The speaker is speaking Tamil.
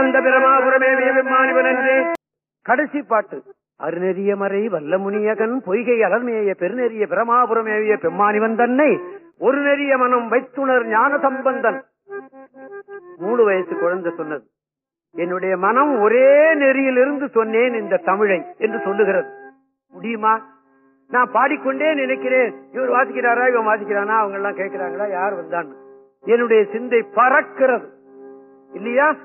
ஆனந்த பிரமாபுரமே வீரமானிவனன்றே கடைசி பாட்டு அருநெறிய மறை வல்ல முனியகன் பொய்கை அலர்மேய பெருநெறிய பிரமாபுரமேவிய பெம்மானிவன் தன்னை ஒரு நெறிய மனம் வைத்துணர் ஞான சம்பந்தன் மூணு வயசு குழந்தை சொன்னது என்னுடைய மனம் ஒரே நெறியிலிருந்து சொன்னேன் இந்த தமிழை என்று சொல்லுகிறது முடியுமா நான் பாடிக்கொண்டே நினைக்கிறேன் இவர் வாசிக்கிறாரா இவன் வாசிக்கிறானா அவங்க எல்லாம் கேட்கிறாங்களா யார் வந்தான்னு என்னுடைய சிந்தை பறக்கிறது இல்லையா